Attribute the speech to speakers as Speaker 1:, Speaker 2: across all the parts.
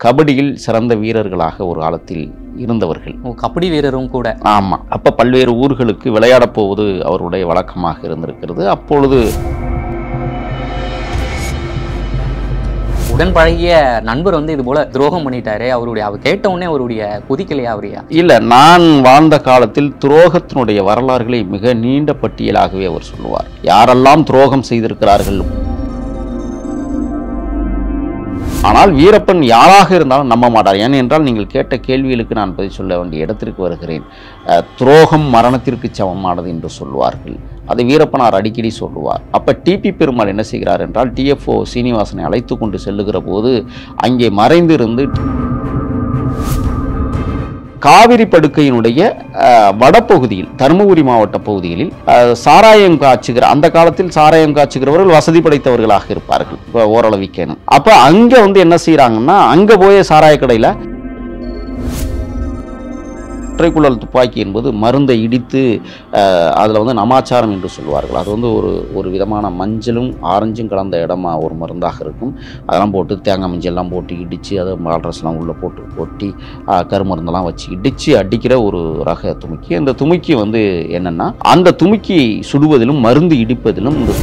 Speaker 1: கபடியில் சிறந்த வீரர்களாக ஒரு காலத்தில் இருந்தவர்கள்
Speaker 2: ஓ கபடி வீரரும் கூட
Speaker 1: ஆமாம் அப்போ பல்வேறு ஊர்களுக்கு விளையாடப் போவது அவருடைய வழக்கமாக இருந்திருக்கிறது அப்பொழுது
Speaker 2: உடன் பழகிய நண்பர் வந்து இது போல துரோகம் பண்ணிட்டாரு அவருடைய அவர் கேட்ட உடனே அவருடைய குதிக்கலையா அவரையா
Speaker 1: இல்லை நான் வாழ்ந்த காலத்தில் துரோகத்தினுடைய வரலாறுகளை மிக நீண்ட பட்டியலாகவே அவர் சொல்லுவார் யாரெல்லாம் துரோகம் செய்திருக்கிறார்கள் ஆனால் வீரப்பன் யாராக இருந்தாலும் நம்ப மாட்டார் ஏனென்றால் நீங்கள் கேட்ட கேள்விகளுக்கு நான் பதில் சொல்ல வேண்டிய இடத்திற்கு வருகிறேன் அஹ், துரோகம் மரணத்திற்கு சமமானது என்று சொல்லுவார்கள் அதை வீரப்பனார் அடிக்கடி சொல்லுவார் அப்போ டிபி பெருமாள் என்ன செய்கிறார் என்றால் டிஎஃப்ஓ சீனிவாசனை அழைத்து கொண்டு செல்லுகிற போது அங்கே மறைந்திருந்து காவிரி படுக்கையினுடைய அஹ், வடபகுதியில் தருமபுரி மாவட்ட பகுதிகளில் அஹ், சாராயம் காய்ச்சுகிற அந்த காலத்தில் சாராயம் காய்ச்சுகிறவர்கள் வசதி படைத்தவர்களாக இருப்பார்கள் இப்போ ஓரளவிக்கேனும் அப்போ அங்கே வந்து என்ன செய்கிறாங்கன்னா அங்கே போய் சாராய கடையில் ஒற்றைக்குழல் துப்பாக்கி என்பது மருந்தை இடித்து அதில் வந்து நமாச்சாரம் என்று சொல்வார்கள் அது வந்து ஒரு ஒரு விதமான மஞ்சளும் ஆரஞ்சும் கலந்த இடமா ஒரு மருந்தாக இருக்கும் அதெல்லாம் போட்டு தேங்காய் மஞ்சள்லாம் போட்டு இடித்து அதை மால்ட்ரஸ்லாம் உள்ளே போட்டு கொட்டி அஹ், கருமருந்தெல்லாம் வச்சு இடித்து அடிக்கிற ஒரு ரக துமுக்கி அந்த துமுக்கி வந்து என்னென்னா அந்த துமுக்கி சுடுவதிலும் மருந்து இடிப்பதிலும் இந்த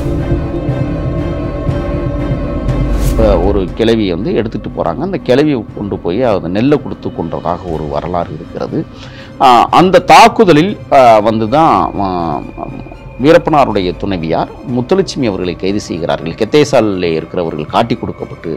Speaker 1: இப்ப ஒரு கிளவியை வந்து எடுத்துகிட்டு போகிறாங்க அந்த கிளவியை கொண்டு போய் அந்த நெல்லை கொடுத்து கொன்றதாக ஒரு வரலாறு இருக்கிறது ஆஹ் அந்த தாக்குதலில் ஆஹ் வந்து தான் ஆஹ் வீரப்பனாருடைய துணைவியார் முத்துலட்சுமி அவர்களை கைது செய்கிறார்கள் கெத்தேசாலில் இருக்கிறவர்கள் காட்டி கொடுக்கப்பட்டு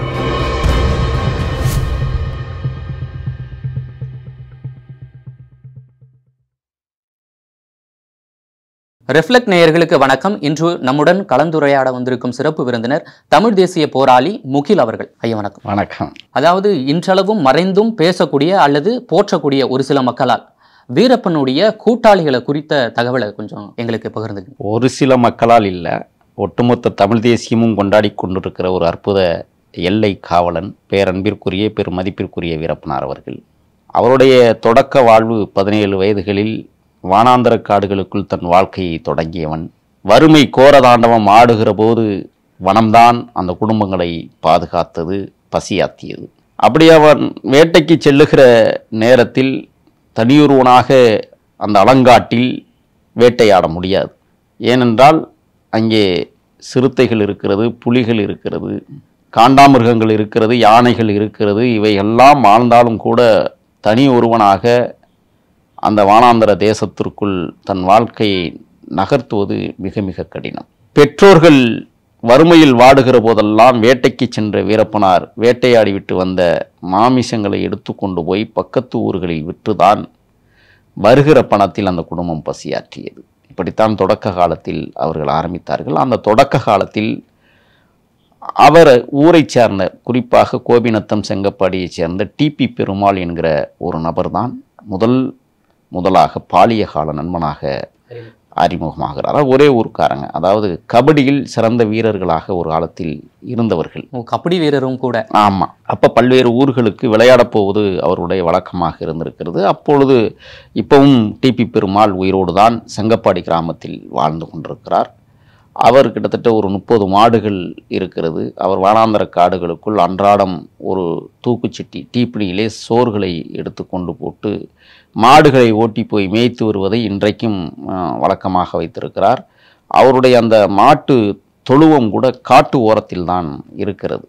Speaker 2: ரெஃப்ளெக்ட் நேயர்களுக்கு வணக்கம் இன்று நம்முடன் கலந்துரையாட வந்திருக்கும் சிறப்பு விருந்தினர் தமிழ் தேசிய போராளி முகில் அவர்கள் ஐயா வணக்கம்
Speaker 1: வணக்கம்
Speaker 2: அதாவது இன்றளவும் மறைந்தும் பேசக்கூடிய அல்லது போற்றக்கூடிய ஒரு சில மக்களால் வீரப்பனுடைய கூட்டாளிகளை குறித்த தகவலை கொஞ்சம் எங்களுக்கு பகிர்ந்துங்க
Speaker 1: ஒரு சில மக்களால் இல்லை ஒட்டுமொத்த தமிழ் தேசியமும் கொண்டாடி கொண்டிருக்கிற ஒரு அற்புத எல்லை காவலன் பேரன்பிற்குரிய பெருமதிப்பிற்குரிய வீரப்பனார் அவர்கள் அவருடைய தொடக்க வாழ்வு பதினேழு வயதுகளில் வானாந்தர காடுகளுக்குள் தன் வாழ்க்கையை தொடங்கியவன் வறுமை கோரதாண்டவம் ஆடுகிற போது வனம்தான் அந்த குடும்பங்களை பாதுகாத்தது பசியாத்தியது அப்படி அவன் வேட்டைக்கு செல்லுகிற நேரத்தில் தனியொருவனாக அந்த அலங்காட்டில் வேட்டையாட முடியாது ஏனென்றால் அங்கே சிறுத்தைகள் இருக்கிறது புலிகள் இருக்கிறது காண்டாமிருகங்கள் இருக்கிறது யானைகள் இருக்கிறது இவை எல்லாம் வாழ்ந்தாலும் கூட தனி ஒருவனாக அந்த வானாந்தர தேசத்திற்குள் தன் வாழ்க்கையை நகர்த்துவது மிக மிக கடினம் பெற்றோர்கள் வறுமையில் வாடுகிற போதெல்லாம் வேட்டைக்கு சென்ற வீரப்பனார் வேட்டையாடி விட்டு வந்த மாமிசங்களை எடுத்துக்கொண்டு போய் பக்கத்து ஊர்களில் விற்றுதான் வருகிற பணத்தில் அந்த குடும்பம் பசியாற்றியது இப்படித்தான் தொடக்க காலத்தில் அவர்கள் ஆரம்பித்தார்கள் அந்த தொடக்க காலத்தில் அவர் ஊரைச் சேர்ந்த குறிப்பாக கோபிநத்தம் செங்கப்பாடியைச் சேர்ந்த டிபி பெருமாள் என்கிற ஒரு நபர்தான் முதல் முதலாக பாலிய கால நண்பனாக அறிமுகமாகிறார் அதாவது ஒரே ஊருக்காரங்க அதாவது கபடியில் சிறந்த வீரர்களாக ஒரு காலத்தில் இருந்தவர்கள்
Speaker 2: ஓ கபடி வீரரும் கூட
Speaker 1: ஆமாம் அப்போ பல்வேறு ஊர்களுக்கு விளையாடப் போவது அவருடைய வழக்கமாக இருந்திருக்கிறது அப்பொழுது இப்பவும் டிபி பெருமாள் உயிரோடு தான் செங்கப்பாடி கிராமத்தில் வாழ்ந்து கொண்டிருக்கிறார் அவர் கிட்டத்தட்ட ஒரு முப்பது மாடுகள் இருக்கிறது அவர் வானாந்தர காடுகளுக்குள் அன்றாடம் ஒரு தூக்குச்சட்டி டீப்பிடியிலே சோறுகளை எடுத்து கொண்டு போட்டு மாடுகளை ஓட்டி போய் மேய்த்து வருவதை இன்றைக்கும் அஹ், வழக்கமாக வைத்திருக்கிறார் அவருடைய அந்த மாட்டு தொழுவம் கூட காட்டு ஓரத்தில் தான் இருக்கிறது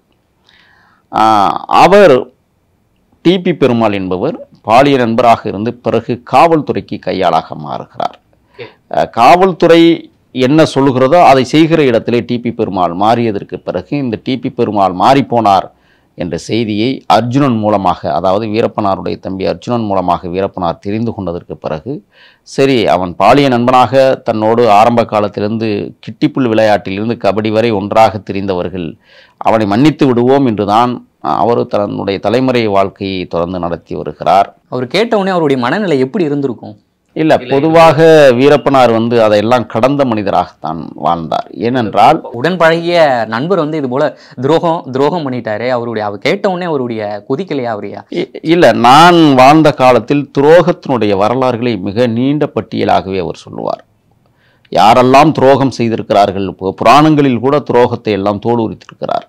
Speaker 1: ஆஹ் அவர் டிபி பெருமாள் என்பவர் பாலிய நண்பராக இருந்து பிறகு காவல்துறைக்கு கையாளாக மாறுகிறார் அஹ் காவல்துறை என்ன சொல்லுகிறதோ அதை செய்கிற இடத்திலே டிபி பெருமாள் மாறியதற்கு பிறகு இந்த டிபி பெருமாள் மாறிப்போனார் என்ற செய்தியை அர்ஜுனன் மூலமாக அதாவது வீரப்பனாருடைய தம்பி அர்ஜுனன் மூலமாக வீரப்பனார் தெரிந்து கொண்டதற்கு பிறகு சரி அவன் பாலிய நண்பனாக தன்னோடு ஆரம்ப காலத்திலிருந்து கிட்டிப்புல் விளையாட்டிலிருந்து கபடி வரை ஒன்றாக தெரிந்தவர்கள் அவனை மன்னித்து விடுவோம் என்றுதான் அவர் தன்னுடைய தலைமுறை வாழ்க்கையை தொடர்ந்து நடத்தி வருகிறார்
Speaker 2: அவர் கேட்ட உடனே அவருடைய மனநிலை எப்படி இருந்திருக்கும்
Speaker 1: இல்லை பொதுவாக வீரப்பனார் வந்து அதையெல்லாம் கடந்த மனிதராகத்தான் வாழ்ந்தார் ஏனென்றால்
Speaker 2: உடன் பழகிய நண்பர் வந்து இது போல துரோகம் துரோகம் பண்ணிட்டாரு அவருடைய அவர் கேட்ட உடனே அவருடைய குதிக்கலையா அவரையா
Speaker 1: இ- இல்ல நான் வாழ்ந்த காலத்தில் துரோகத்தினுடைய வரலாறுகளை மிக நீண்ட பட்டியலாகவே அவர் சொல்லுவார் யாரெல்லாம் துரோகம் செய்திருக்கிறார்கள் இப்போ புராணங்களில் கூட துரோகத்தை எல்லாம் தோல் உரித்திருக்கிறார்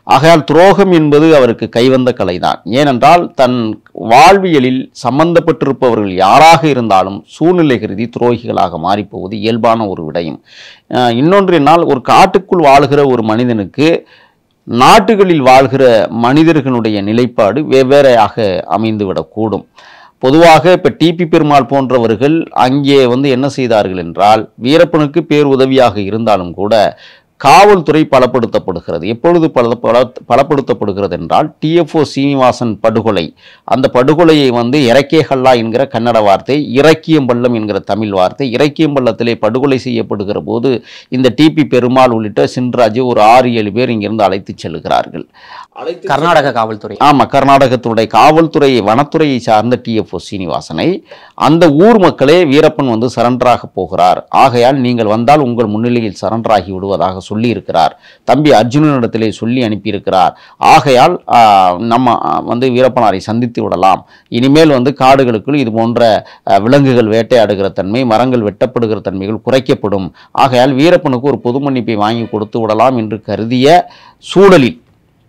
Speaker 1: ஆகையால் துரோகம் என்பது அவருக்கு கைவந்த கலைதான் ஏனென்றால் தன் வாழ்வியலில் சம்பந்தப்பட்டிருப்பவர்கள் யாராக இருந்தாலும் சூழ்நிலை கருதி துரோகிகளாக மாறிப்போவது இயல்பான ஒரு விடயம் அஹ் இன்னொன்று என்னால் ஒரு காட்டுக்குள் வாழ்கிற ஒரு மனிதனுக்கு நாட்டுகளில் வாழ்கிற மனிதர்களுடைய நிலைப்பாடு வெவ்வேறையாக அமைந்துவிடக்கூடும் பொதுவாக இப்போ டிபி பெருமாள் போன்றவர்கள் அங்கே வந்து என்ன செய்தார்கள் என்றால் வீரப்பனுக்கு பேர் உதவியாக இருந்தாலும் கூட காவல்துறை பலப்படுத்தப்படுகிறது எப்பொழுது பல பல பலப்படுத்தப்படுகிறது என்றால் டிஎஃப்ஓ சீனிவாசன் படுகொலை அந்த படுகொலையை வந்து இறக்கேகல்லா என்கிற கன்னட வார்த்தை இறக்கியம்பள்ளம் என்கிற தமிழ் வார்த்தை இறக்கியம்பள்ளத்திலே படுகொலை செய்யப்படுகிற போது இந்த டிபி பெருமாள் உள்ளிட்ட சின்ராஜ் ஒரு ஆறு ஏழு பேர் இங்கிருந்து அழைத்து செல்கிறார்கள் அழைத்து
Speaker 2: கர்நாடக காவல்துறை
Speaker 1: ஆமா கர்நாடகத்தினுடைய காவல்துறை வனத்துறையை சார்ந்த டிஎஃப்ஓ சீனிவாசனை அந்த ஊர் மக்களே வீரப்பன் வந்து சரண்டராக போகிறார் ஆகையால் நீங்கள் வந்தால் உங்கள் முன்னிலையில் சரண்டராகி விடுவதாக சொல்லி இருக்கிறார் தம்பி அர்ஜுனனிடத்திலே சொல்லி அனுப்பியிருக்கிறார் ஆகையால் ஆ, நம்ம ஆ, வந்து வீரப்பனாரை சந்தித்து விடலாம் இனிமேல் வந்து காடுகளுக்குள் இது போன்ற ஆ, விலங்குகள் வேட்டையாடுகிற தன்மை மரங்கள் வெட்டப்படுகிற தன்மைகள் குறைக்கப்படும் ஆகையால் வீரப்பனுக்கு ஒரு பொது மன்னிப்பை வாங்கி கொடுத்து விடலாம் என்று கருதிய சூழலில்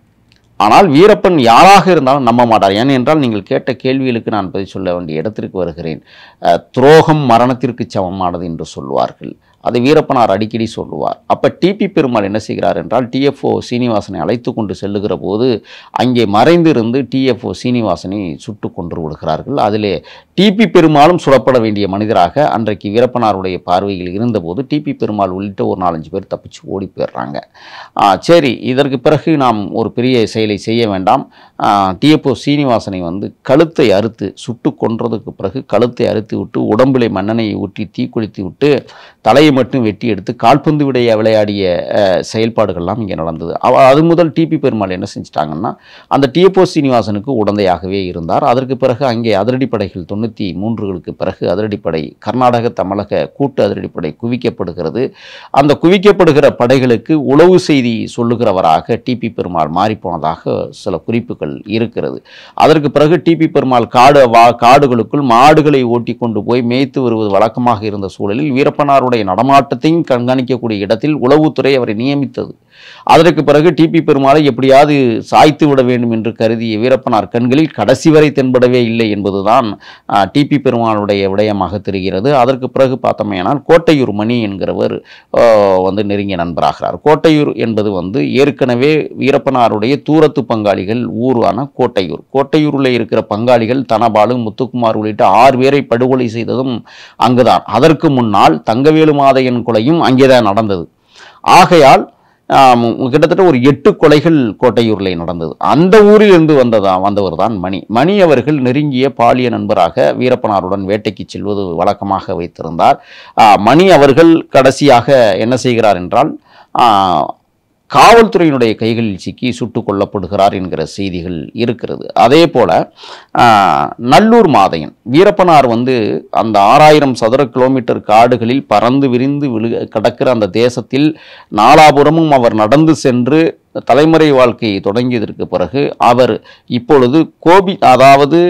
Speaker 1: ஆனால் வீரப்பன் யாராக இருந்தாலும் நம்ப மாட்டார் ஏனென்றால் நீங்கள் கேட்ட கேள்விகளுக்கு நான் பதில் சொல்ல வேண்டிய இடத்திற்கு வருகிறேன் அஹ், துரோகம் மரணத்திற்கு சமமானது என்று சொல்வார்கள் அதை வீரப்பனார் அடிக்கடி சொல்லுவார் அப்போ டிபி பெருமாள் என்ன செய்கிறார் என்றால் டிஎஃப்ஓ சீனிவாசனை அழைத்து கொண்டு செல்லுகிற போது அங்கே மறைந்திருந்து டிஎஃப்ஓ சீனிவாசனை சுட்டு கொன்று விடுகிறார்கள் அதிலே டிபி பெருமாளும் சுடப்பட வேண்டிய மனிதராக அன்றைக்கு வீரப்பனாருடைய பார்வையில் இருந்தபோது டிபி பெருமாள் உள்ளிட்ட ஒரு நாலஞ்சு பேர் தப்பிச்சு ஓடி போயிடுறாங்க ஆ, சரி இதற்கு பிறகு நாம் ஒரு பெரிய செயலை செய்ய வேண்டாம் டிஎப்ஓ சீனிவாசனை வந்து கழுத்தை அறுத்து சுட்டு கொன்றதுக்கு பிறகு கழுத்தை அறுத்து விட்டு உடம்பிலே மண்ணெண்ணெயை ஊற்றி தீக்குளித்து விட்டு தலையை மட்டும் வெட்டி எடுத்து கால்பந்து விடைய விளையாடிய அஹ், செயல்பாடுகள்லாம் இங்கே நடந்தது அவ- அது முதல் டிபி பெருமாள் என்ன செஞ்சிட்டாங்கன்னா அந்த டிஎப்ஓ சீனிவாசனுக்கு உடந்தையாகவே இருந்தார் அதற்கு பிறகு அங்கே அதிரடிப்படைகள் தொண்ணூற்றி மூன்றுகளுக்கு பிறகு அதிரடிப்படை கர்நாடக தமிழக கூட்டு அதிரடிப்படை குவிக்கப்படுகிறது அந்த குவிக்கப்படுகிற படைகளுக்கு உளவு செய்தி சொல்லுகிறவராக டிபி பெருமாள் மாறிப்போனதாக சில குறிப்புகள் இருக்கிறது அதற்கு பிறகு டிபி பெருமாள் காடு வா காடுகளுக்குள் மாடுகளை ஓட்டி கொண்டு போய் மேய்த்து வருவது வழக்கமாக இருந்த சூழலில் வீரப்பனாருடைய நடமாட்டத்தையும் கண்காணிக்கக்கூடிய இடத்தில் உளவுத்துறை அவரை நியமித்தது அதற்கு பிறகு டிபி பெருமாளை எப்படியாவது சாய்த்து விட வேண்டும் என்று கருதிய வீரப்பனார் கண்களில் கடைசி வரை தென்படவே இல்லை என்பதுதான் டிபி பெருமாளுடைய விடயமாக தெரிகிறது அதற்கு பிறகு பார்த்தோமேனால் கோட்டையூர் மணி என்கிறவர் ஆ, வந்து நெருங்கிய நண்பராகிறார் கோட்டையூர் என்பது வந்து ஏற்கனவே வீரப்பனாருடைய தூரத்து பங்காளிகள் ஊரான கோட்டையூர் கோட்டையூரில் இருக்கிற பங்காளிகள் தனபாலு முத்துக்குமார் உள்ளிட்ட ஆறு பேரை படுகொலை செய்ததும் அங்குதான் அதற்கு முன்னால் தங்கவேலு மாதையன் கொலையும் அங்கேதான் நடந்தது ஆகையால் ஆம், கிட்டத்தட்ட ஒரு எட்டு கொலைகள் கோட்டையூரில் நடந்தது அந்த ஊரில் இருந்து வந்ததா வந்தவர் தான் மணி மணி அவர்கள் நெருங்கிய பாலிய நண்பராக வீரப்பனாருடன் வேட்டைக்கு செல்வது வழக்கமாக வைத்திருந்தார் ஆ, மணி அவர்கள் கடைசியாக என்ன செய்கிறார் என்றால் ஆ, காவல்துறையினுடைய கைகளில் சிக்கி சுட்டுக் கொல்லப்படுகிறார் என்கிற செய்திகள் இருக்கிறது அதே போல ஆ, நல்லூர் மாதையன் வீரப்பனார் வந்து அந்த ஆறாயிரம் சதுர கிலோமீட்டர் காடுகளில் பறந்து விரிந்து விழு கிடக்கிற அந்த தேசத்தில் நாலாபுறமும் அவர் நடந்து சென்று தலைமுறை வாழ்க்கையை தொடங்கியதற்கு பிறகு அவர் இப்பொழுது கோபி அதாவது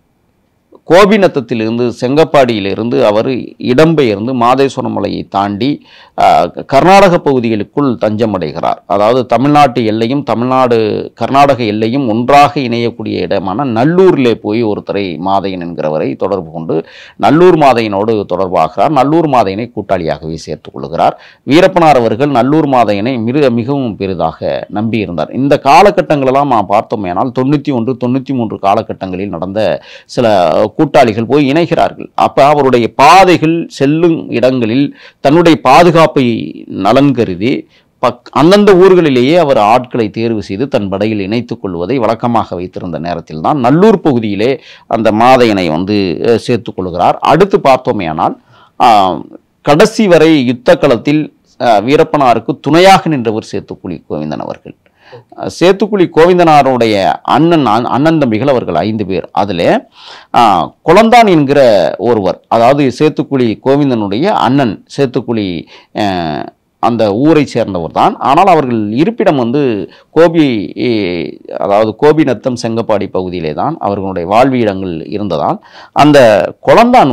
Speaker 1: கோபிநத்தத்திலிருந்து செங்கப்பாடியிலிருந்து அவர் இடம்பெயர்ந்து மாதேஸ்வரம் மலையை தாண்டி ஆ, கர்நாடக பகுதிகளுக்குள் தஞ்சமடைகிறார் அதாவது தமிழ்நாட்டு எல்லையும் தமிழ்நாடு கர்நாடக எல்லையும் ஒன்றாக இணையக்கூடிய இடமான நல்லூரிலே போய் ஒருத்தரை மாதையன் என்கிறவரை தொடர்பு கொண்டு நல்லூர் மாதையனோடு தொடர்பாகிறார் நல்லூர் மாதையனை கூட்டாளியாகவே சேர்த்துக் கொள்கிறார் வீரப்பனார் அவர்கள் நல்லூர் மாதையனை மிக மிகவும் பெரிதாக நம்பியிருந்தார் இந்த காலகட்டங்களெல்லாம் நாம் பார்த்தோமேனால் தொண்ணூற்றி ஒன்று தொண்ணூற்றி மூன்று காலகட்டங்களில் நடந்த சில கூட்டாளிகள் போய் இணைகிறார்கள் அப்போ அவருடைய பாதைகள் செல்லும் இடங்களில் தன்னுடைய பாதுகாப்பை நலன் கருதி பக் அந்தந்த ஊர்களிலேயே அவர் ஆட்களை தேர்வு செய்து தன் படையில் இணைத்துக் கொள்வதை வழக்கமாக வைத்திருந்த நேரத்தில் தான் நல்லூர் பகுதியிலே அந்த மாதையனை வந்து அஹ், சேர்த்துக் கொள்கிறார் அடுத்து பார்த்தோமேயானால் ஆஹ், கடைசி வரை யுத்த களத்தில் அஹ், வீரப்பனாருக்கு துணையாக நின்றவர் சேத்துக்குழி கோவிந்தன் அவர்கள் அஹ், சேத்துக்குழி கோவிந்தனாருடைய அண்ணன் அண்ணன் அண்ணன் தம்பிகள் அவர்கள் ஐந்து பேர் அதில் குளந்தான் என்கிற ஒருவர் அதாவது சேத்துக்குழி கோவிந்தனுடைய அண்ணன் சேத்துக்குழி அஹ், அந்த ஊரை சேர்ந்தவர் தான் ஆனால் அவர்கள் இருப்பிடம் வந்து கோபி eh, அதாவது கோபிநத்தம் செங்கப்பாடி பகுதியிலே தான் அவர்களுடைய வாழ்விடங்கள் இருந்ததால் அந்த குளந்தான் வந்து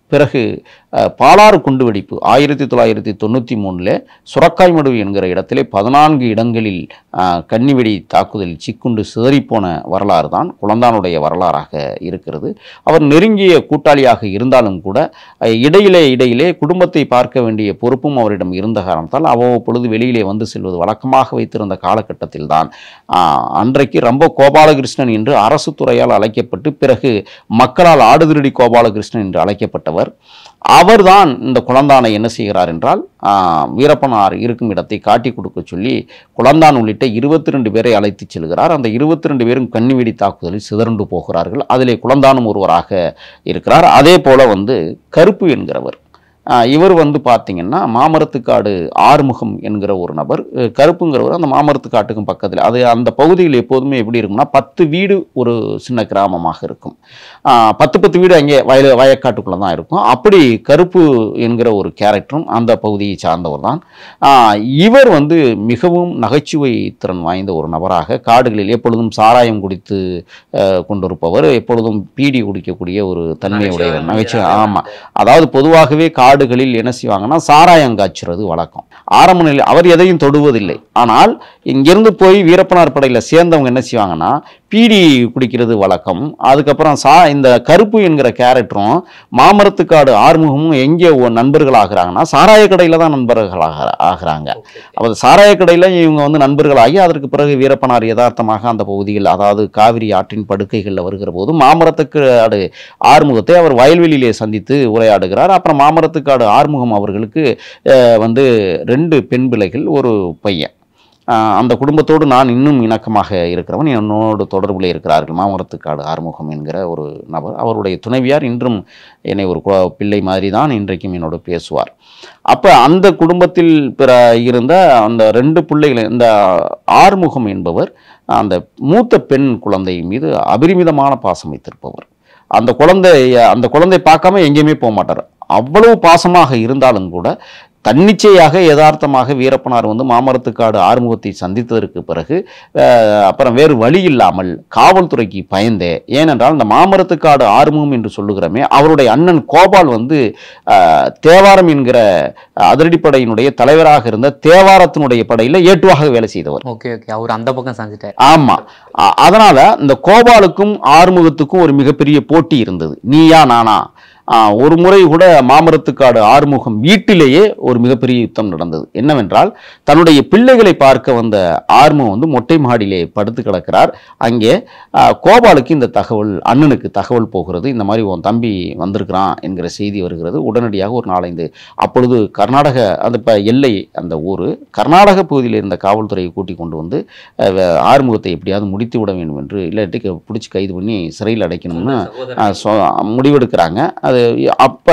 Speaker 1: பிறகு அஹ், பாலாறு குண்டுவெடிப்பு ஆயிரத்தி தொள்ளாயிரத்தி தொண்ணூற்றி மூணில் சுரக்காய்மடு என்கிற இடத்திலே பதினான்கு இடங்களில் அஹ், கன்னிவெடி தாக்குதலில் சிக்குண்டு சிதறிப்போன வரலாறு தான் குழந்தானுடைய வரலாறாக இருக்கிறது அவர் நெருங்கிய கூட்டாளியாக இருந்தாலும் கூட அஹ், இடையிலே இடையிலே குடும்பத்தை பார்க்க வேண்டிய பொறுப்பும் அவரிடம் இருந்த காரணத்தால் அவ்வப்பொழுது வெளியிலே வந்து செல்வது வழக்கமாக வைத்திருந்த காலகட்டத்தில் தான் அன்றைக்கு ரொம்ப கோபாலகிருஷ்ணன் என்று அரசு துறையால் அழைக்கப்பட்டு பிறகு மக்களால் ஆடுதிரடி கோபாலகிருஷ்ணன் என்று அழைக்கப்பட்டவர் அவர்தான் இந்த குழந்தானை என்ன செய்கிறார் என்றால் ஆ, வீரப்பனார் இருக்கும் இடத்தை காட்டி கொடுக்க சொல்லி குழந்தான் உள்ளிட்ட இருபத்தி ரெண்டு பேரை அழைத்து செல்கிறார் அந்த இருபத்தி ரெண்டு பேரும் கன்னிவெடி தாக்குதலில் சிதறண்டு போகிறார்கள் அதிலே குழந்தானும் ஒருவராக இருக்கிறார் அதே போல வந்து கருப்பு என்கிறவர் ஆ, இவர் வந்து பார்த்தீங்கன்னா மாமரத்துக்காடு ஆறுமுகம் என்கிற ஒரு நபர் அஹ், கருப்புங்கிறவர் அந்த மாமரத்துக்காட்டுக்கும் பக்கத்தில் அது அந்த பகுதியில் எப்போதுமே எப்படி இருக்கும்னா பத்து வீடு ஒரு சின்ன கிராமமாக இருக்கும் ஆ, பத்து பத்து வீடு அங்கே வயல் வயக்காட்டுக்குள்ளே தான் இருக்கும் அப்படி கருப்பு என்கிற ஒரு கேரக்டரும் அந்த பகுதியை சார்ந்தவர் தான் ஆ, இவர் வந்து மிகவும் நகைச்சுவை திறன் வாய்ந்த ஒரு நபராக காடுகளில் எப்பொழுதும் சாராயம் குடித்து அஹ், கொண்டிருப்பவர் எப்பொழுதும் பீடி குடிக்கக்கூடிய ஒரு தன்மையுடையவர் நகைச்சுவை ஆமாம் அதாவது பொதுவாகவே காடுகளில் என்ன செய்வாங்கன்னா சாராயம் காய்ச்சுறது வழக்கம் ஆரம்ப நிலை அவர் எதையும் தொடுவதில்லை ஆனால் இங்கிருந்து போய் வீரப்பனார் படையில் சேர்ந்தவங்க என்ன செய்வாங்கன்னா பீடி குடிக்கிறது வழக்கம் அதுக்கப்புறம் சா இந்த கருப்பு என்கிற கேரக்டரும் மாமரத்துக்காடு ஆறுமுகமும் எங்கே ஒ- நண்பர்கள் ஆகுறாங்கன்னா சாராய கடையில் தான் நண்பர்களாக ஆகுறாங்க அப்போ சாராய கடையில் இவங்க வந்து நண்பர்களாகி அதற்கு பிறகு வீரப்பனார் யதார்த்தமாக அந்த பகுதியில் அதாவது காவிரி ஆற்றின் படுக்கைகளில் வருகிற போது மாமரத்துக்காடு ஆறுமுகத்தை அவர் வயல்வெளியிலே சந்தித்து உரையாடுகிறார் அப்புறம் மாமரத்துக்காடு ஆறுமுகம் அவர்களுக்கு அஹ், வந்து ரெண்டு பெண் பிள்ளைகள் ஒரு பையன் அஹ், அந்த குடும்பத்தோடு நான் இன்னும் இணக்கமாக இருக்கிறவன் என்னோடு தொடர்பில் இருக்கிறார்கள் மாமரத்துக்காடு ஆறுமுகம் என்கிற ஒரு நபர் அவருடைய துணைவியார் இன்றும் என்னை ஒரு கு- பிள்ளை மாதிரி தான் இன்றைக்கும் என்னோடு பேசுவார் அப்போ அந்த குடும்பத்தில் பிற இருந்த அந்த ரெண்டு பிள்ளைகள் இந்த ஆறுமுகம் என்பவர் அந்த மூத்த பெண் குழந்தை மீது அபரிமிதமான பாசம் வைத்திருப்பவர் அந்த குழந்தை அந்த குழந்தை பார்க்காம எங்கேயுமே போக மாட்டார் அவ்வளவு பாசமாக இருந்தாலும் கூட தன்னிச்சையாக யதார்த்தமாக வீரப்பனார் வந்து மாமரத்துக்காடு ஆறுமுகத்தை சந்தித்ததற்கு பிறகு அஹ், அப்புறம் வேறு வழி இல்லாமல் காவல்துறைக்கு பயந்தே ஏனென்றால் இந்த மாமரத்துக்காடு ஆறுமுகம் என்று சொல்லுகிறோமே அவருடைய அண்ணன் கோபால் வந்து அஹ், தேவாரம் என்கிற அதிரடிப்படையினுடைய தலைவராக இருந்த தேவாரத்தினுடைய படையில் ஏட்டுவாக வேலை செய்தவர்
Speaker 2: ஓகே ஓகே அவர் அந்த பக்கம் சாஞ்சிட்டார்
Speaker 1: ஆமா அ- அதனால இந்த கோபாலுக்கும் ஆறுமுகத்துக்கும் ஒரு மிகப்பெரிய போட்டி இருந்தது நீயா நானா ஆ, ஒரு முறை கூட மாமரத்துக்காடு ஆறுமுகம் வீட்டிலேயே ஒரு மிகப்பெரிய யுத்தம் நடந்தது என்னவென்றால் தன்னுடைய பிள்ளைகளை பார்க்க வந்த ஆறுமுகம் வந்து மொட்டை மாடியிலே படுத்து கிடக்கிறார் அங்கே ஆ, கோபாலுக்கு இந்த தகவல் அண்ணனுக்கு தகவல் போகிறது இந்த மாதிரி உன் தம்பி வந்திருக்கிறான் என்கிற செய்தி வருகிறது உடனடியாக ஒரு நாலஞ்சு அப்பொழுது கர்நாடக அந்த இப்போ எல்லை அந்த ஊர் கர்நாடக பகுதியில் இருந்த காவல்துறையை கூட்டி கொண்டு வந்து அஹ், வே- ஆறுமுகத்தை எப்படியாவது முடித்து விட வேண்டும் என்று இல்லாட்டி பிடிச்சி கைது பண்ணி சிறையில் அடைக்கணும்னு அஹ், சொ- முடிவெடுக்கிறாங்க அது அப்போ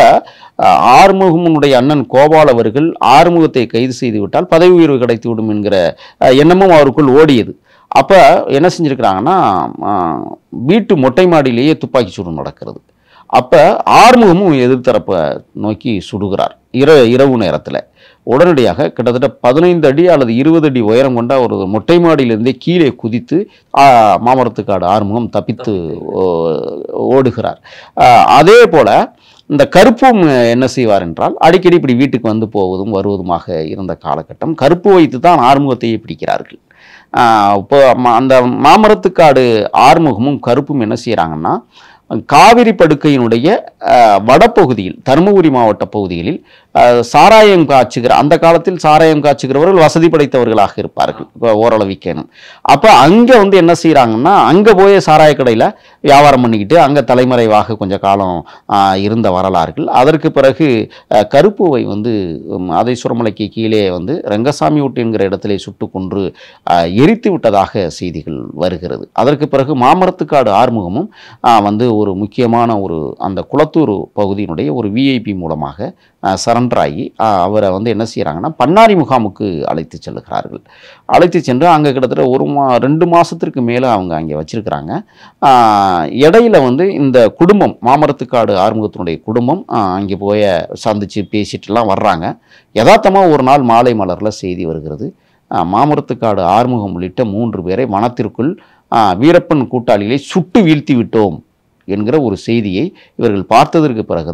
Speaker 1: ஆறுமுகமுடைய அண்ணன் கோபால் அவர்கள் ஆறுமுகத்தை கைது செய்து விட்டால் பதவி உயர்வு கிடைத்து விடும் என்கிற அஹ், எண்ணமும் அவருக்குள் ஓடியது அப்போ என்ன செஞ்சுருக்கிறாங்கன்னா அஹ், வீட்டு மொட்டை மாடியிலேயே துப்பாக்கி சூடு நடக்கிறது அப்போ ஆறுமுகமும் எதிர்த்தரப்பை நோக்கி சுடுகிறார் இர இரவு நேரத்தில் உடனடியாக கிட்டத்தட்ட பதினைந்து அடி அல்லது இருபது அடி உயரம் கொண்ட ஒரு மொட்டை மாடியிலிருந்தே கீழே குதித்து ஆ, மாமரத்துக்காடு ஆறுமுகம் தப்பித்து ஓ- ஓடுகிறார் ஆ, அதே போல இந்த கருப்பும் என்ன செய்வார் என்றால் அடிக்கடி இப்படி வீட்டுக்கு வந்து போவதும் வருவதுமாக இருந்த காலகட்டம் கருப்பு வைத்து தான் ஆறுமுகத்தையே பிடிக்கிறார்கள் ஆ, இப்போ ம- அந்த மாமரத்துக்காடு ஆறுமுகமும் கருப்பும் என்ன செய்கிறாங்கன்னா காவிரி படுக்கையினுடைய அஹ், வடபகுதியில் தருமபுரி மாவட்ட பகுதிகளில் அஹ், சாராயம் காய்ச்சுகிற அந்த காலத்தில் சாராயம் காய்ச்சுகிறவர்கள் வசதி படைத்தவர்களாக இருப்பார்கள் இப்போ ஓரளவிக்கேனும் அப்போ அங்கே வந்து என்ன செய்கிறாங்கன்னா அங்கே போய் சாராய கடையில் வியாபாரம் பண்ணிக்கிட்டு அங்கே தலைமறைவாக கொஞ்ச காலம் ஆஹ், இருந்த வரலாறுகள் அதற்கு பிறகு அஹ், கருப்புவை வந்து உம், அதை சுரமலைக்கு கீழே வந்து ரங்கசாமி வீட்டு என்கிற இடத்திலே சுட்டு கொன்று ஆஹ், எரித்து விட்டதாக செய்திகள் வருகிறது அதற்கு பிறகு மாமரத்துக்காடு ஆறுமுகமும் ஆஹ், வந்து ஒரு முக்கியமான ஒரு அந்த குளத்தூர் பகுதியினுடைய ஒரு விஐபி மூலமாக சரண்டர் ஆகி ஆஹ், அவரை வந்து என்ன செய்கிறாங்கன்னா பன்னாரி முகாமுக்கு அழைத்து செல்லுகிறார்கள் அழைத்து சென்று அங்கே கிட்டத்தட்ட ஒரு மா ரெண்டு மாதத்திற்கு மேலே அவங்க அங்கே வச்சிருக்கிறாங்க ஆஹ், இடையில வந்து இந்த குடும்பம் மாமரத்துக்காடு ஆறுமுகத்தினுடைய குடும்பம் ஆஹ், அங்கே போய் சந்தித்து பேசிட்டுலாம் வர்றாங்க யதார்த்தமாக ஒரு நாள் மாலை மலரில் செய்தி வருகிறது ஆஹ், மாமரத்துக்காடு ஆறுமுகம் உள்ளிட்ட மூன்று பேரை வனத்திற்குள் ஆஹ், வீரப்பன் கூட்டாளிகளை சுட்டு வீழ்த்தி விட்டோம் என்கிற ஒரு செய்தியை இவர்கள் பார்த்ததற்கு பிறகுதான்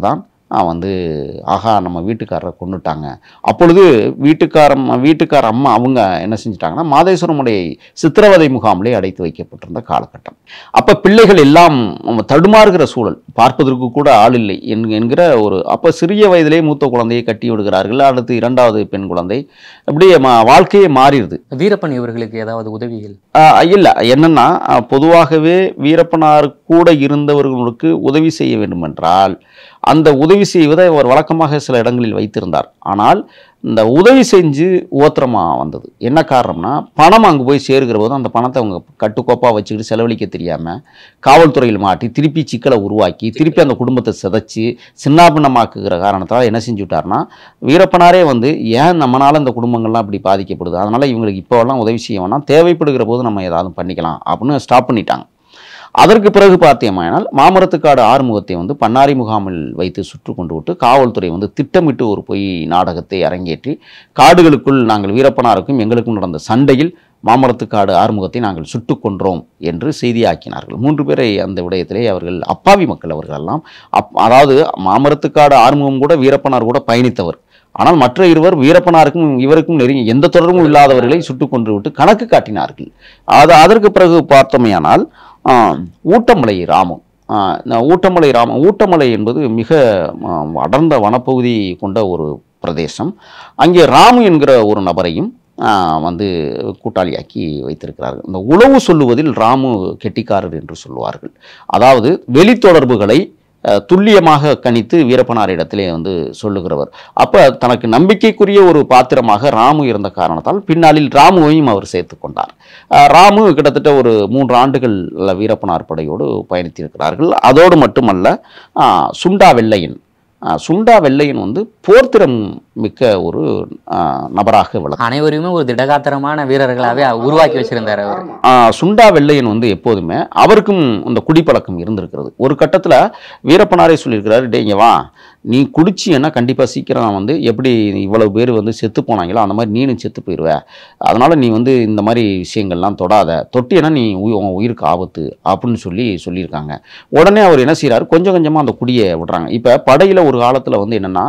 Speaker 1: ஆஹ் வந்து ஆஹா நம்ம வீட்டுக்காரரை கொண்டுட்டாங்க அப்பொழுது வீட்டுக்காரம் வீட்டுக்கார அம்மா அவங்க என்ன செஞ்சிட்டாங்கன்னா மாதேஸ்வரமுடைய சித்திரவதை முகாமிலே அடைத்து வைக்கப்பட்டிருந்த காலகட்டம் அப்போ பிள்ளைகள் எல்லாம் தடுமாறுகிற சூழல் பார்ப்பதற்கு கூட ஆள் இல்லை என்க- என்கிற ஒரு அப்போ சிறிய வயதிலே மூத்த குழந்தையை கட்டி விடுகிறார்கள் அடுத்து இரண்டாவது பெண் குழந்தை அப்படியே மா- வாழ்க்கையே மாறிடுது
Speaker 2: வீரப்பன் இவர்களுக்கு ஏதாவது உதவிகள்
Speaker 1: ஆஹ் இல்ல என்னன்னா ஆஹ் பொதுவாகவே வீரப்பனார் கூட இருந்தவர்களுக்கு உதவி செய்ய வேண்டுமென்றால் அந்த உதவி செய்வதை அவர் வழக்கமாக சில இடங்களில் வைத்திருந்தார் ஆனால் இந்த உதவி செஞ்சு ஓத்திரமா வந்தது என்ன காரணம்னா பணம் அங்கே போய் சேருகிற போது அந்த பணத்தை அவங்க கட்டுக்கோப்பாக வச்சுக்கிட்டு செலவழிக்க தெரியாமல் காவல்துறையில் மாட்டி திருப்பி சிக்கலை உருவாக்கி திருப்பி அந்த குடும்பத்தை சிதைச்சு சின்னாபின்னமாக்குகிற காரணத்தால் என்ன செஞ்சு விட்டார்னா வீரப்பனாரே வந்து ஏன் நம்மனால இந்த குடும்பங்கள்லாம் இப்படி பாதிக்கப்படுது அதனால் இவங்களுக்கு இப்போவெல்லாம் உதவி செய்ய வேணாம் தேவைப்படுகிற போது நம்ம ஏதாவது பண்ணிக்கலாம் அப்படின்னு ஸ்டாப் பண்ணிட்டாங்க அதற்கு பிறகு பார்த்தீங்கன்னால் மாமரத்துக்காடு ஆறுமுகத்தை வந்து பன்னாரி முகாமில் வைத்து சுற்று கொண்டு விட்டு காவல்துறை வந்து திட்டமிட்டு ஒரு பொய் நாடகத்தை அரங்கேற்றி காடுகளுக்குள் நாங்கள் வீரப்பனாருக்கும் எங்களுக்கும் நடந்த சண்டையில் மாமரத்துக்காடு ஆறுமுகத்தை நாங்கள் சுட்டுக் கொன்றோம் என்று செய்தியாக்கினார்கள் மூன்று பேரை அந்த விடயத்திலே அவர்கள் அப்பாவி மக்கள் அவர்களெல்லாம் அப் அதாவது மாமரத்துக்காடு ஆறுமுகம் கூட வீரப்பனார் கூட பயணித்தவர் ஆனால் மற்ற இருவர் வீரப்பனாருக்கும் இவருக்கும் நெருங்கி எந்த தொடர்பும் இல்லாதவர்களை சுட்டுக் கொன்று விட்டு கணக்கு காட்டினார்கள் அது அதற்கு பிறகு பார்த்தோமேயானால் ஆஹ், ஊட்டமலை ராமம் ஆஹ், இந்த ஊட்டமலை ராமம் ஊட்டமலை என்பது மிக ஆஹ், அடர்ந்த வனப்பகுதி கொண்ட ஒரு பிரதேசம் அங்கே ராமு என்கிற ஒரு நபரையும் ஆஹ், வந்து கூட்டாளியாக்கி வைத்திருக்கிறார்கள் இந்த உளவு சொல்லுவதில் ராமு கெட்டிக்காரர் என்று சொல்லுவார்கள் அதாவது வெளித்தொடர்புகளை அஹ், துல்லியமாக கணித்து வீரப்பனாரிடத்திலே வந்து சொல்லுகிறவர் அப்போ தனக்கு நம்பிக்கைக்குரிய ஒரு பாத்திரமாக ராமு இருந்த காரணத்தால் பின்னாளில் ராமுவையும் அவர் சேர்த்து கொண்டார் அஹ், ராமு கிட்டத்தட்ட ஒரு மூன்று ஆண்டுகள் வீரப்பனார் படையோடு பயணித்திருக்கிறார்கள் அதோடு மட்டுமல்ல அஹ், சுண்டா வெள்ளையன் அஹ், சுண்டா வெள்ளையன் வந்து போர்த்திறம் மிக்க ஒரு அஹ், நபராக விளங்க
Speaker 2: அனைவருமே ஒரு திடகாத்திரமான வீரர்களாவே உருவாக்கி வச்சிருந்தார் அவர்
Speaker 1: ஆஹ் சுண்டா வெள்ளையன் வந்து எப்போதுமே அவருக்கும் அந்த குடிப்பழக்கம் இருந்திருக்கிறது ஒரு கட்டத்தில் வீரப்பனாரே சொல்லியிருக்கிறாரு டேய் இங்க வா நீ குடிச்சின்னா கண்டிப்பாக சீக்கிரம் வந்து எப்படி இவ்வளவு பேர் வந்து செத்து போனாங்களோ அந்த மாதிரி நீனும் செத்து போயிடுவ அதனால் நீ வந்து இந்த மாதிரி விஷயங்கள்லாம் தொடாத தொட்டியனா நீ உயி- உன் உயிருக்கு ஆபத்து அப்படின்னு சொல்லி சொல்லியிருக்காங்க உடனே அவர் என்ன செய்கிறாரு கொஞ்சம் கொஞ்சமாக அந்த குடியை விடுறாங்க இப்போ படையில் ஒரு காலத்தில் வந்து என்னென்னா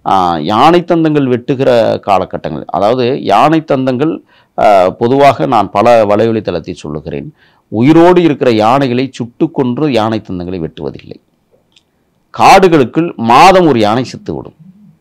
Speaker 1: யானை தந்தங்கள் வெட்டுகிற காலகட்டங்கள் அதாவது யானை தந்தங்கள் ஆஹ், பொதுவாக நான் பல வலைவழித்தளத்தை சொல்லுகிறேன் உயிரோடு இருக்கிற யானைகளை சுட்டு கொன்று யானை தந்தங்களை வெட்டுவதில்லை காடுகளுக்குள் மாதம் ஒரு யானை செத்து விடும்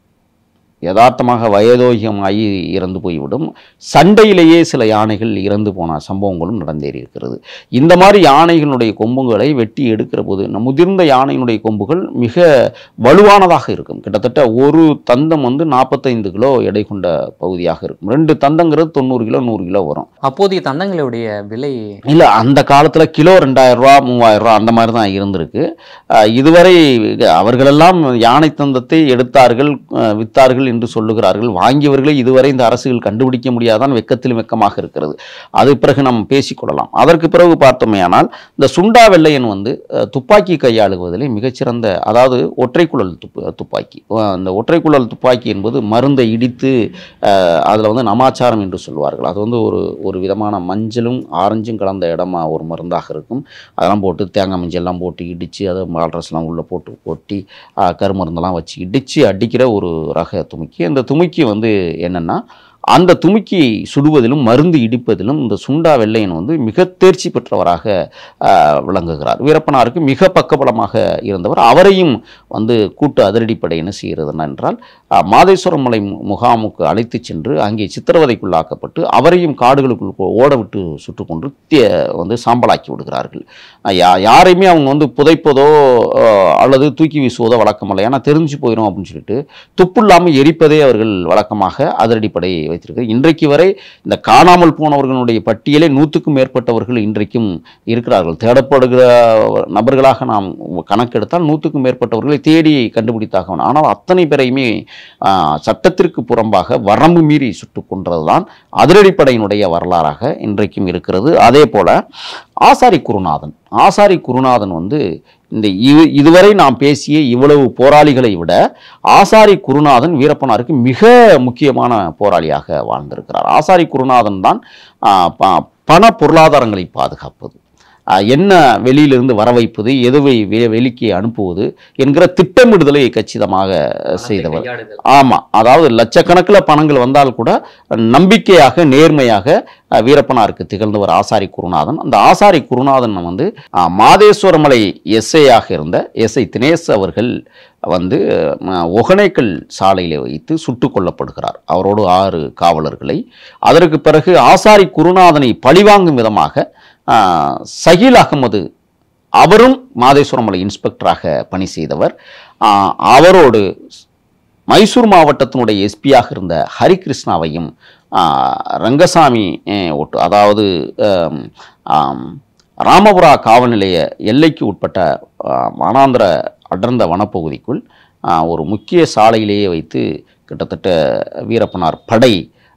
Speaker 1: யதார்த்தமாக வயதோகியமாகி இறந்து போய்விடும் சண்டையிலேயே சில யானைகள் இறந்து போன சம்பவங்களும் நடந்தேறி இருக்கிறது இந்த மாதிரி யானைகளுடைய கொம்புகளை வெட்டி எடுக்கிற போது நம் முதிர்ந்த யானையினுடைய கொம்புகள் மிக வலுவானதாக இருக்கும் கிட்டத்தட்ட ஒரு தந்தம் வந்து நாற்பத்தைந்து கிலோ எடை கொண்ட பகுதியாக இருக்கும் ரெண்டு தந்தங்கிறது தொண்ணூறு கிலோ நூறு கிலோ வரும்
Speaker 2: அப்போதைய தந்தங்களுடைய விலை
Speaker 1: இல்லை அந்த காலத்தில் கிலோ ரெண்டாயிரம் ரூபா மூவாயிரம் ரூபா அந்த மாதிரி தான் இருந்திருக்கு அஹ் இதுவரை அவர்களெல்லாம் யானை தந்தத்தை எடுத்தார்கள் அஹ் வித்தார்கள் என்று சொல்லுகிறார்கள் வாங்கியவர்களை இதுவரை இந்த அரசுகள் கண்டுபிடிக்க முடியாதான் வெக்கத்திலும் வெக்கமாக இருக்கிறது அது பிறகு நாம் பேசிக்கொள்ளலாம் அதற்கு பிறகு பார்த்தோமேயானால் இந்த சுண்டா வெள்ளையன் வந்து அஹ், துப்பாக்கி கையாளுவதிலே மிகச்சிறந்த அதாவது ஒற்றைக்குழல் துப்பு துப்பாக்கி அஹ், அந்த ஒற்றைக்குழல் துப்பாக்கி என்பது மருந்தை இடித்து அதில் வந்து நமாச்சாரம் என்று சொல்வார்கள் அது வந்து ஒரு ஒரு விதமான மஞ்சளும் ஆரஞ்சும் கலந்த இடமா ஒரு மருந்தாக இருக்கும் அதெல்லாம் போட்டு தேங்காய் மஞ்சள்லாம் போட்டு இடித்து அதை மால்ட்ரஸ்லாம் உள்ளே போட்டு கொட்டி ஆஹ், கருமருந்தெல்லாம் வச்சு இடித்து அடிக்கிற ஒரு ரக துமுக்கி அந்த துமுக்கி வந்து என்னென்னா அந்த துமுக்கி சுடுவதிலும் மருந்து இடிப்பதிலும் இந்த சுண்டா வெள்ளையன் வந்து மிக தேர்ச்சி பெற்றவராக ஆஹ், விளங்குகிறார் வீரப்பனாருக்கு மிக பக்கபலமாக இருந்தவர் அவரையும் வந்து கூட்டு அதிரடிப்படை என்ன செய்கிறது என்றால் ஆஹ், மாதேஸ்வரம் மலை மு- முகாமுக்கு அழைத்து சென்று அங்கே சித்திரவதைக்குள்ளாக்கப்பட்டு அவரையும் காடுகளுக்குள் போ- ஓட விட்டு சுட்டு கொண்டு தே- வந்து சாம்பலாக்கி விடுகிறார்கள் ஆஹ், யா யாரையுமே அவங்க வந்து புதைப்பதோ ஆஹ், அல்லது தூக்கி வீசுவதோ வழக்கமல்ல ஏன்னா தெரிஞ்சு போயிடும் அப்படின்னு சொல்லிட்டு துப்புல்லாமல் எரிப்பதே அவர்கள் வழக்கமாக அதிரடிப்படை வைத்திருக்கு இன்றைக்கு வரை இந்த காணாமல் போனவர்களுடைய பட்டியலே நூற்றுக்கும் மேற்பட்டவர்கள் இன்றைக்கும் இருக்கிறார்கள் தேடப்படுகிற நபர்களாக நாம் கணக்கெடுத்தால் நூற்றுக்கும் மேற்பட்டவர்களை தேடி கண்டுபிடித்தாக வேண்டும் ஆனால் அத்தனை பேரையுமே ஆஹ், சட்டத்திற்கு புறம்பாக வரம்பு மீறி சுட்டுக் கொன்றதுதான் அதிரடிப்படையினுடைய வரலாறாக இன்றைக்கும் இருக்கிறது அதே போல ஆசாரி குருநாதன் ஆசாரி குருநாதன் வந்து இந்த இ- இதுவரை நாம் பேசிய இவ்வளவு போராளிகளை விட ஆசாரி குருநாதன் வீரப்பனாருக்கு மிக முக்கியமான போராளியாக வாழ்ந்திருக்கிறார் ஆசாரி குருநாதன் தான் ஆ, ப- பண பொருளாதாரங்களை பாதுகாப்பது ஆஹ், என்ன வெளியிலிருந்து வர வைப்பது எதுவை வெ- வெளிக்கு அனுப்புவது என்கிற திட்டமிடுதலை கச்சிதமாக செய்தவர் ஆமா அதாவது லட்சக்கணக்கில் பணங்கள் வந்தால் கூட நம்பிக்கையாக நேர்மையாக அஹ், வீரப்பனாருக்கு திகழ்ந்தவர் ஆசாரி குருநாதன் அந்த ஆசாரி குருநாதன் வந்து அஹ், மாதேஸ்வரமலை எஸ்ஐயாக இருந்த எஸ்ஐ தினேஷ் அவர்கள் வந்து அஹ், ஒகனைக்கல் சாலையிலே வைத்து சுட்டுக் கொல்லப்படுகிறார் அவரோடு ஆறு காவலர்களை அதற்கு பிறகு ஆசாரி குருநாதனை பழிவாங்கும் விதமாக அஹ், சஹீல் அகமது அவரும் மாதேஸ்வரமலை இன்ஸ்பெக்டராக பணி செய்தவர் அஹ், அவரோடு மைசூர் மாவட்டத்தினுடைய எஸ்பியாக இருந்த ஹரிகிருஷ்ணாவையும் ஆ, ரங்கசாமி ஏ, ஒட்டு அதாவது ஆம், ஆம், ராமபுரா காவல் நிலைய எல்லைக்கு உட்பட்ட ஆ, வனாந்திர அடர்ந்த வனப்பகுதிக்குள் ஆ, ஒரு முக்கிய சாலையிலேயே வைத்து கிட்டத்தட்ட வீரப்பனார் படை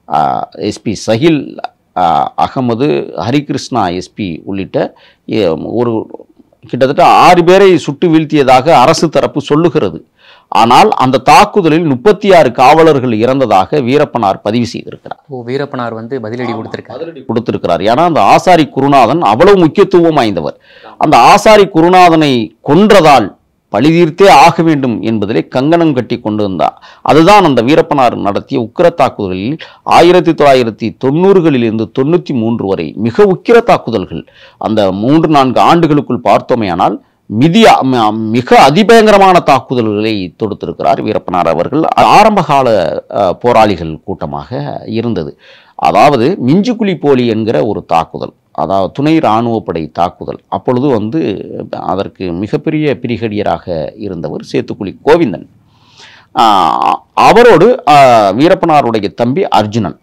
Speaker 1: எஸ்பி சஹில் ஆ, அகமது ஹரிகிருஷ்ணா எஸ்பி உள்ளிட்ட ஏ, ஒரு கிட்டத்தட்ட ஆறு பேரை சுட்டு வீழ்த்தியதாக அரசு தரப்பு சொல்லுகிறது ஆனால் அந்த தாக்குதலில் முப்பத்தி ஆறு காவலர்கள் இறந்ததாக வீரப்பனார் பதிவு செய்திருக்கிறார்
Speaker 2: ஓ வீரப்பனார் வந்து பதிலடி கொடுத்திருக்காரு
Speaker 1: கொடுத்திருக்கிறார் ஏன்னா அந்த ஆசாரி குருநாதன் அவ்வளவு முக்கியத்துவம் வாய்ந்தவர் அந்த ஆசாரி குருநாதனை கொன்றதால் பழி தீர்த்தே ஆக வேண்டும் என்பதிலே கங்கணம் கட்டி கொண்டு வந்தார் அதுதான் அந்த வீரப்பனார் நடத்திய உக்கிர தாக்குதலில் ஆயிரத்தி தொள்ளாயிரத்தி தொண்ணூறுகளிலிருந்து தொண்ணூற்றி மூன்று வரை மிக உக்கிர தாக்குதல்கள் அந்த மூன்று நான்கு ஆண்டுகளுக்குள் பார்த்தோமேயானால் மிதி ம- மிக அதிபயங்கரமான தாக்குதல்களை தொடுத்திருக்கிறார் வீரப்பனார் அவர்கள் ஆரம்பகால அஹ், போராளிகள் கூட்டமாக இருந்தது அதாவது மிஞ்சுக்குழி போலி என்கிற ஒரு தாக்குதல் அதாவது துணை இராணுவப்படை தாக்குதல் அப்பொழுது வந்து அதற்கு மிகப்பெரிய பிரிகடியராக இருந்தவர் சேத்துக்குழி கோவிந்தன் ஆஹ், அவரோடு ஆஹ், வீரப்பனாருடைய தம்பி அர்ஜுனன்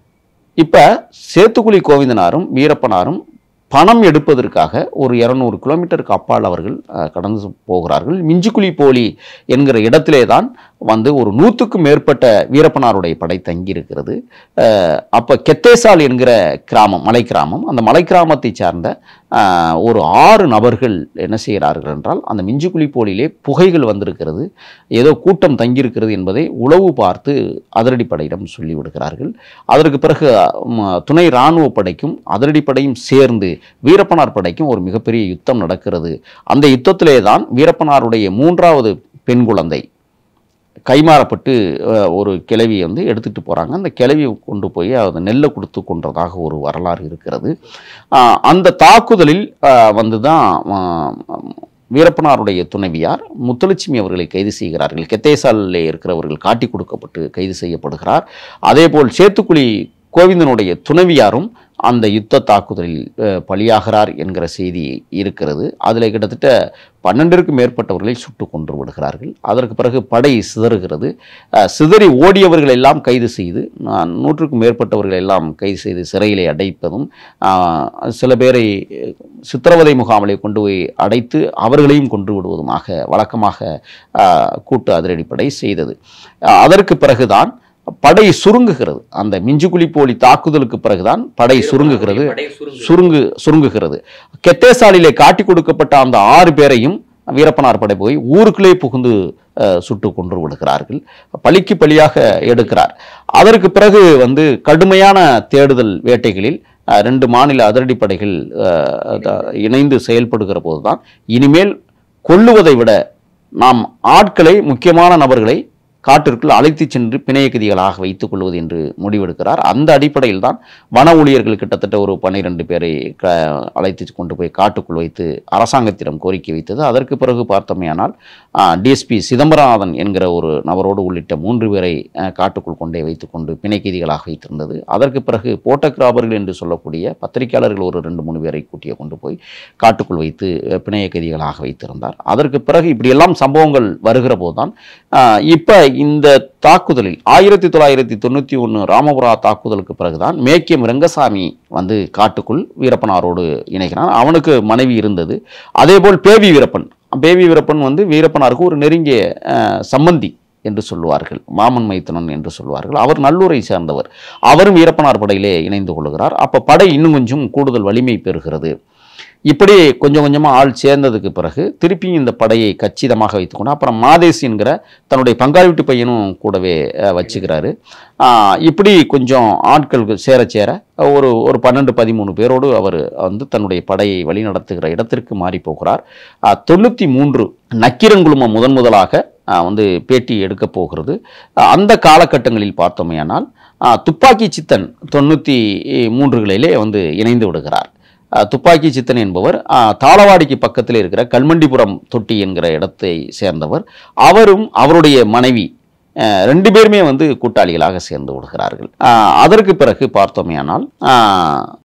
Speaker 1: இப்போ சேத்துக்குழி கோவிந்தனாரும் வீரப்பனாரும் பணம் எடுப்பதற்காக ஒரு இரநூறு கிலோமீட்டருக்கு அப்பால் அவர்கள் அஹ், கடந்து போகிறார்கள் மிஞ்சுக்குழி போலி என்கிற இடத்திலே தான் வந்து ஒரு நூற்றுக்கும் மேற்பட்ட வீரப்பனாருடைய படை தங்கியிருக்கிறது அஹ், அப்போ கெத்தேசால் என்கிற கிராமம் மலை கிராமம் அந்த மலை கிராமத்தை சார்ந்த அஹ், ஒரு ஆறு நபர்கள் என்ன செய்கிறார்கள் என்றால் அந்த மிஞ்சுக்குழி போலிலே புகைகள் வந்திருக்கிறது ஏதோ கூட்டம் தங்கியிருக்கிறது என்பதை உளவு பார்த்து அதிரடிப்படையிடம் சொல்லிவிடுகிறார்கள் அதற்கு பிறகு ம், துணை இராணுவ படைக்கும் அதிரடிப்படையும் சேர்ந்து வீரப்பனார் படைக்கும் ஒரு மிகப்பெரிய யுத்தம் நடக்கிறது அந்த யுத்தத்திலே தான் வீரப்பனாருடைய மூன்றாவது பெண் குழந்தை கைமாறப்பட்டு அஹ், ஒரு கிழவியை வந்து எடுத்துட்டு போகிறாங்க அந்த கிழவியை கொண்டு போய் அது நெல்லை கொடுத்து கொன்றதாக ஒரு வரலாறு இருக்கிறது ஆஹ், அந்த தாக்குதலில் ஆஹ், வந்து தான் ஆஹ், வீரப்பனாருடைய துணைவியார் முத்துலட்சுமி அவர்களை கைது செய்கிறார்கள் கெத்தேசாலிலே இருக்கிறவர்கள் காட்டி கொடுக்கப்பட்டு கைது செய்யப்படுகிறார் அதேபோல் சேத்துக்குழி கோவிந்தனுடைய துணைவியாரும் அந்த யுத்த தாக்குதலில் அஹ், பலியாகிறார் என்கிற செய்தி இருக்கிறது அதில் கிட்டத்தட்ட பன்னெண்டிற்கும் மேற்பட்டவர்களை சுட்டு கொன்று விடுகிறார்கள் அதற்கு பிறகு படை சிதறுகிறது அஹ், சிதறி ஓடியவர்கள் எல்லாம் கைது செய்து நான் நூற்றுக்கும் மேற்பட்டவர்கள் எல்லாம் கைது செய்து சிறையிலே அடைப்பதும் ஆஹ், சில பேரை அஹ், சித்திரவதை முகாமிலே கொண்டு போய் அடைத்து அவர்களையும் கொன்று விடுவதுமாக வழக்கமாக ஆஹ், கூட்டு அதிரடிப்படை செய்தது அஹ், அதற்கு பிறகுதான் படை சுருங்குகிறது அந்த மிஞ்சுக்குழி போலி தாக்குதலுக்கு பிறகுதான் படை சுருங்குகிறது சுருங்கு சுருங்குகிறது கெத்தேசாலிலே காட்டி கொடுக்கப்பட்ட அந்த ஆறு பேரையும் வீரப்பனார் படை போய் ஊருக்குள்ளே புகுந்து அஹ், சுட்டு கொன்று விடுகிறார்கள் பழிக்கு பழியாக எடுக்கிறார் அதற்கு பிறகு வந்து கடுமையான தேடுதல் வேட்டைகளில் அஹ், ரெண்டு மாநில அதிரடிப்படைகள் அஹ், த- இணைந்து செயல்படுகிற போதுதான் இனிமேல் கொல்லுவதை விட நாம் ஆட்களை முக்கியமான நபர்களை காட்டிற்குள் அழைத்துச் சென்று பிணைய கைதிகளாக வைத்துக் கொள்வது என்று முடிவெடுக்கிறார் அந்த அடிப்படையில் தான் வன ஊழியர்கள் கிட்டத்தட்ட ஒரு பன்னிரெண்டு பேரை க அழைத்து கொண்டு போய் காட்டுக்குள் வைத்து அரசாங்கத்திடம் கோரிக்கை வைத்தது அதற்கு பிறகு பார்த்தோமேயானால் டிஎஸ்பி சிதம்பரநாதன் என்கிற ஒரு நபரோடு உள்ளிட்ட மூன்று பேரை அஹ், காட்டுக்குள் கொண்டே வைத்துக்கொண்டு பிணை கைதிகளாக வைத்திருந்தது அதற்கு பிறகு போட்டோகிராபர்கள் என்று சொல்லக்கூடிய பத்திரிகையாளர்கள் ஒரு ரெண்டு மூணு பேரை கூட்டிய கொண்டு போய் காட்டுக்குள் வைத்து அஹ், பிணைய கைதிகளாக வைத்திருந்தார் அதற்கு பிறகு இப்படியெல்லாம் சம்பவங்கள் வருகிற போதுதான் ஆஹ், இப்ப இந்த தாக்குதலில் ஆயிரத்தி தொள்ளாயிரத்தி தொண்ணூற்றி ஒன்று ராமபுரா தாக்குதலுக்கு பிறகுதான் மேக்கியம் ரங்கசாமி வந்து காட்டுக்குள் வீரப்பனாரோடு இணைகிறான் அவனுக்கு மனைவி இருந்தது அதேபோல் பேவி வீரப்பன் பேவி வீரப்பன் வந்து வீரப்பனாருக்கு ஒரு நெருங்கிய ஆஹ், சம்பந்தி என்று சொல்லுவார்கள் மாமன் மைத்தனன் என்று சொல்வார்கள் அவர் நல்லூரை சேர்ந்தவர் அவரும் வீரப்பனார் படையிலே இணைந்து கொள்கிறார் அப்ப படை இன்னும் கொஞ்சம் கூடுதல் வலிமை பெறுகிறது இப்படி கொஞ்சம் கொஞ்சமாக ஆள் சேர்ந்ததுக்கு பிறகு திருப்பியும் இந்த படையை கச்சிதமாக வைத்துக்கொண்டு அப்புறம் மாதேசி என்கிற தன்னுடைய பங்காளி வீட்டு பையனும் கூடவே அஹ், வச்சுக்கிறாரு ஆஹ், இப்படி கொஞ்சம் ஆட்கள் சேர சேர ஒரு ஒரு பன்னெண்டு பதிமூணு பேரோடு அவர் வந்து தன்னுடைய படையை வழிநடத்துகிற இடத்திற்கு மாறி போகிறார் ஆஹ், தொண்ணூற்றி மூன்று நக்கீரன்குழுமம் முதன் முதலாக ஆஹ், வந்து பேட்டி எடுக்க போகிறது ஆஹ், அந்த காலகட்டங்களில் பார்த்தோமேயானால் ஆஹ், துப்பாக்கி சித்தன் தொண்ணூற்றி மூன்றுகளிலே வந்து இணைந்து விடுகிறார் ஆஹ், துப்பாக்கி சித்தன் என்பவர் ஆஹ், தாளவாடிக்கு பக்கத்தில் இருக்கிற கல்மண்டிபுரம் தொட்டி என்கிற இடத்தை சேர்ந்தவர் அவரும் அவருடைய மனைவி அஹ், ரெண்டு பேருமே வந்து கூட்டாளிகளாக சேர்ந்து விடுகிறார்கள் ஆஹ், அதற்கு பிறகு பார்த்தோமேயானால் ஆஹ்,